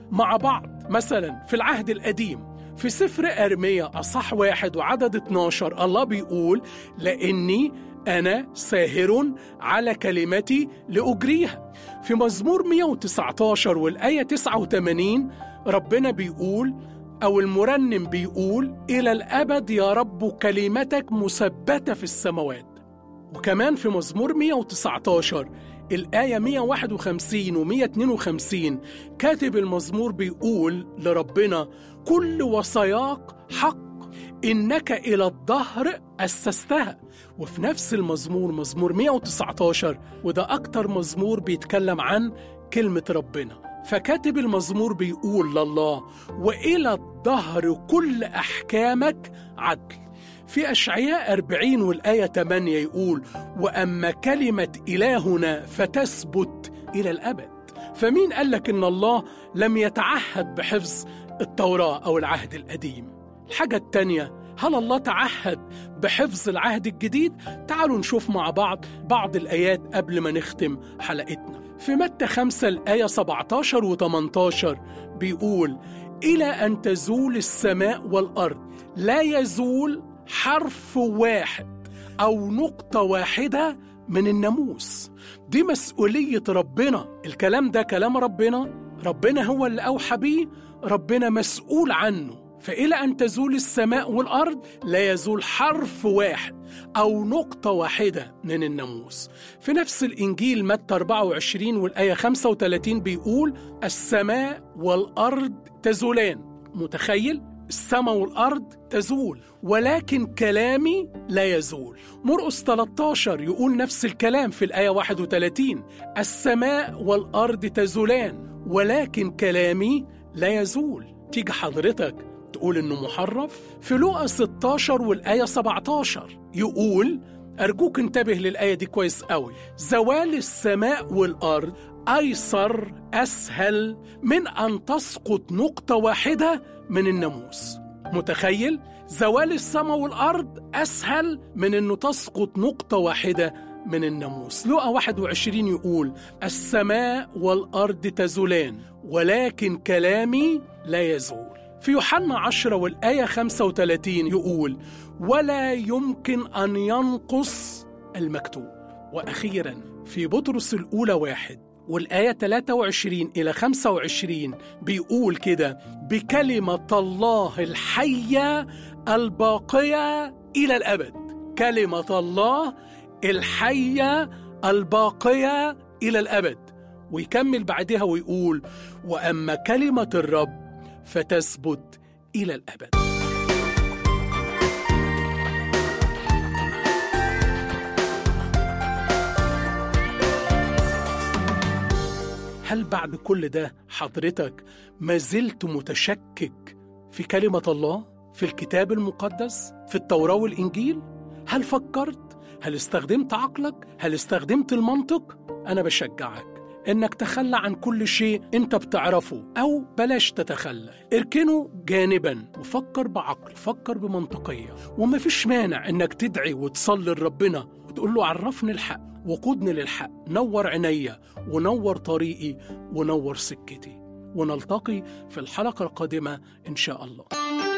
مع بعض مثلا في العهد القديم في سفر أرمية أصح واحد وعدد 12 الله بيقول لأني أنا ساهر على كلمتي لأجريها في مزمور 119 والآية 89 ربنا بيقول أو المرنم بيقول إلى الأبد يا رب كلمتك مثبتة في السماوات وكمان في مزمور 119 الآية 151 و 152 كاتب المزمور بيقول لربنا كل وصاياك حق إنك إلى الظهر أسستها وفي نفس المزمور مزمور 119 وده أكتر مزمور بيتكلم عن كلمة ربنا فكاتب المزمور بيقول لله وإلى الظهر كل أحكامك عدل في أشعياء 40 والآية 8 يقول وأما كلمة إلهنا فتثبت إلى الأبد فمين قال لك إن الله لم يتعهد بحفظ التوراة أو العهد القديم الحاجة التانية هل الله تعهد بحفظ العهد الجديد؟ تعالوا نشوف مع بعض بعض الآيات قبل ما نختم حلقتنا في متى 5 الآية 17 و 18 بيقول إلى أن تزول السماء والأرض لا يزول حرف واحد أو نقطة واحدة من الناموس دي مسؤولية ربنا الكلام ده كلام ربنا ربنا هو اللي أوحى بيه ربنا مسؤول عنه فإلى أن تزول السماء والأرض لا يزول حرف واحد أو نقطة واحدة من الناموس في نفس الإنجيل متى 24 والآية 35 بيقول السماء والأرض تزولان متخيل؟ السماء والأرض تزول ولكن كلامي لا يزول مرقس 13 يقول نفس الكلام في الآية 31 السماء والأرض تزولان ولكن كلامي لا يزول تيجي حضرتك تقول إنه محرف في لوقا 16 والآية 17 يقول أرجوك انتبه للآية دي كويس قوي زوال السماء والأرض أيسر أسهل من أن تسقط نقطة واحدة من الناموس متخيل؟ زوال السماء والأرض أسهل من أنه تسقط نقطة واحدة من الناموس لقى 21 يقول السماء والأرض تزولان ولكن كلامي لا يزول في يوحنا 10 والآية 35 يقول ولا يمكن أن ينقص المكتوب وأخيرا في بطرس الأولى واحد والآية 23 إلى 25 بيقول كده بكلمة الله الحية الباقية إلى الأبد كلمة الله الحية الباقية إلى الأبد ويكمل بعدها ويقول وأما كلمة الرب فتثبت إلى الأبد هل بعد كل ده حضرتك ما زلت متشكك في كلمة الله؟ في الكتاب المقدس؟ في التوراة والإنجيل؟ هل فكرت؟ هل استخدمت عقلك؟ هل استخدمت المنطق؟ أنا بشجعك إنك تخلى عن كل شيء أنت بتعرفه أو بلاش تتخلى اركنه جانبا وفكر بعقل فكر بمنطقية ومفيش مانع إنك تدعي وتصلي لربنا وتقول له عرفني الحق وقودني للحق نور عينيا ونور طريقي ونور سكتي ونلتقي في الحلقة القادمة إن شاء الله